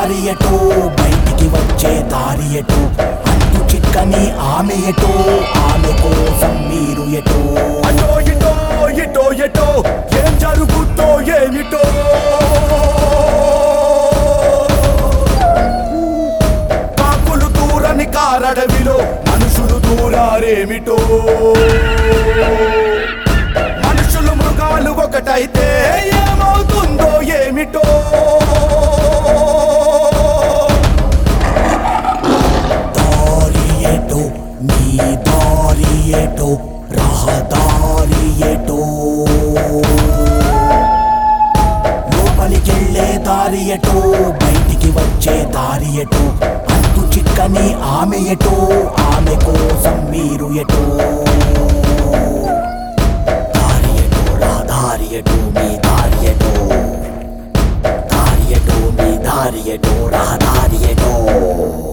దారి ఎటో బయటికి వచ్చే దారి ఎటో అంతు చిక్కని ఆమె ఎటో ఆమె కోసం మీరు ఎటో అటో ఇటో ఇటో ఎటో ఏం జరుగుతో ఏమిటో కాకులు దూరని కారడవిలో మనుషులు దూరారేమిటో మనుషులు మృగాలు ఒకటైతే ఏమవుతుందో ఏమిటో దారి ఎటో నీ దారి ఎటో రహదారి ఎటో లోపలికెళ్ళే దారి ఎటో బయటికి వచ్చే దారి ఎటో అంతు చిక్కని ఆమె ఎటో ఆమె కోసం మీరు ఎటో దారి ఎటో రహదారి ఎటో మీ దారి ఎటో దారి ఎటో మీ దారి ఎటో రహదారి ఎటో